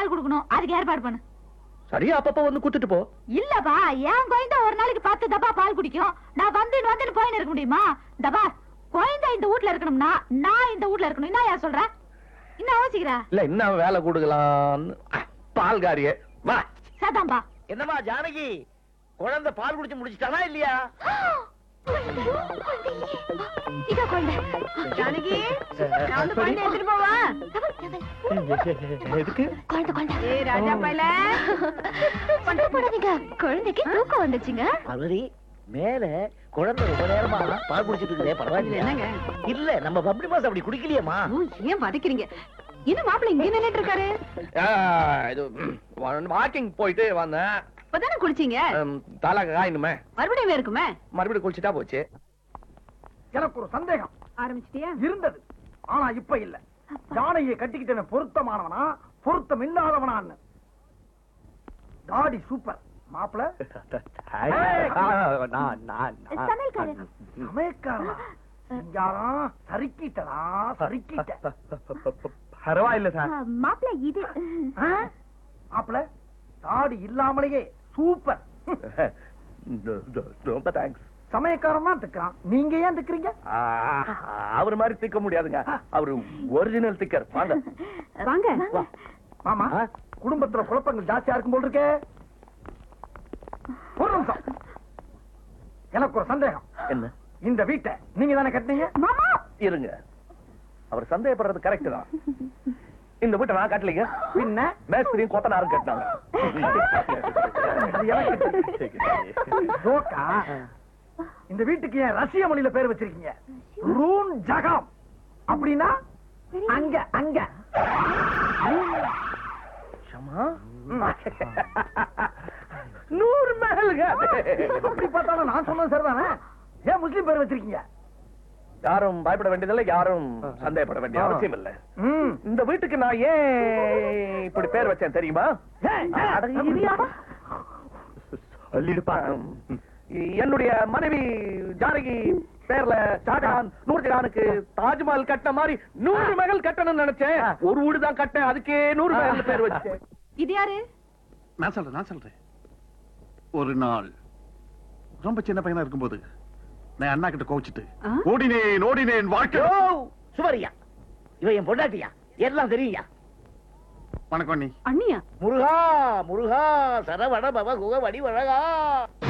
பால் குடுக்கணும் அதுக்கு ஏற்பாடு பண்ணு சரியா அப்பப்ப வந்து குத்துட்டு போ இல்லப்பா என் குழந்தை ஒரு நாளைக்கு பத்து டப்பா பால் குடிக்கும் நான் வந்து வந்து போயின்னு இருக்க முடியுமா டப்பா குழந்தை இந்த வீட்ல இருக்கணும்னா நான் இந்த வீட்ல இருக்கணும் என்ன யார் சொல்ற என்ன யோசிக்கிற இல்ல இன்னும் வேலை கொடுக்கலாம்னு பால்காரியே வா சதாம்பா என்னம்மா ஜானகி குழந்தை பால் குடிச்சு முடிச்சிட்டானா இல்லையா இதோ குழந்தை ஜானகி நான் வந்து குழந்தை எடுத்துட்டு போவா எதுக்கு குழந்தை குழந்தை ஏய் ராஜா பையல போடாதீங்க குழந்தைக்கு தூக்கம் வந்துச்சுங்க பார்வதி மேல குழந்தை ரொம்ப நேரமா பால் குடிச்சிட்டு இருக்குதே பரவாயில்ல என்னங்க? இல்ல நம்ம பப்ளி மாஸ் அப்படி குடிக்கலையேம்மா ஓ, ஏன் வதக்கிறீங்க இன்னும் மாப்பிள்ளை இங்க நின்னுட்டு இருக்காரு ஆ, இது வாக்கிங் போயிட்டு வந்தேன் இப்பதானே குளிச்சீங்க ம், தலை காயணுமே மறுபடியும் இருக்குமே மறுபடியும் குளிச்சுட்டா போச்சு எனக்கு ஒரு சந்தேகம் ஆரம்பிச்சிட்டியா இருந்தது ஆனா இப்ப இல்ல யானையை கட்டிக்கிட்ட பொருத்தமானவனா பொருத்தம் இல்லாதவனான்னு தாடி சூப்பர் மாப்பிள சமையல்காரர் சமயக்காரனா சிங்காரம் சறுக்கிட்டடா சறுக்கிட்ட பரவாயில்ல சார் மாப்பிள்ள இது ஆ? மாப்பிள தாடி இல்லாமலேயே சூப்பர் ரொம்ப தேங்க்ஸ் சமயக்காரன் தான் திக்கிறான் நீங்க ஏன் திக்கிறீங்க அவர் மாதிரி திக்க முடியாதுங்க அவரு ஒரிஜினல் திக்கர் வாங்க வாங்க மாமா ஆ? குடும்பத்துல குழப்பங்கள் ஜாஸ்தியா இருக்கும் போல் இருக்கே ஒரு நிமிஷம் எனக்கு ஒரு சந்தேகம் என்ன இந்த வீட்டை நீங்க தானே கட்டினீங்க மாமா இருங்க அவர் சந்தேகப்படுறது கரெக்ட் தான் இந்த வீட்டை நான் கட்டலைங்க பின்ன மேஸ்திரியும் கொத்தனாரும் கட்டினாங்க அது எனக்கு ஜோக்கா இந்த வீட்டுக்கு ஏன் ரஷ்ய மொழியில பேர் வச்சிருக்கீங்க ரூன் ஜகம் அப்படின்னா அங்க அங்க ஷமா நூறு மகள்ங்க அப்படி பார்த்தாலும் நான் சொன்னது சரிதானே ஏன் முஸ்லீம் பேர் வச்சிருக்கீங்க யாரும் பயப்பட வேண்டியதில்லை யாரும் சந்தேகப்பட வேண்டிய அவசியம் இல்லை ம். இந்த வீட்டுக்கு நான் ஏன் இப்படி பேர் வச்சேன் தெரியுமா ஏன், அட, ஏன்? இரியா. ஆம். என்னுடைய மனைவி ஜானகி பேர்ல ஷாஜகான் நூர்ஜஹானுக்கு தாஜ்மஹால் கட்டின மாதிரி நூறு மகள் கட்டணும்னு நினைச்சேன் ஒரு வீடு தான் கட்டேன் அதுக்கே நூறு மகள் பேர் வச்சேன் இது யாரு நான் சொல்றேன் நான் சொல்றேன் ஒரு நாள் ரொம்ப சின்ன பையனா இருக்கும்போது நான் அண்ணா கிட்ட கோவிச்சிட்டு ஆ? ஓடினேன் ஓடினேன் வாழ்க்கை யோ சுவரியா இவன் என் பொண்டாட்டியா எல்லாம் தெரியுயா வணக்கம் நீ அண்ணியா முருகா முருகா சரவண பவ குக வடிவழகா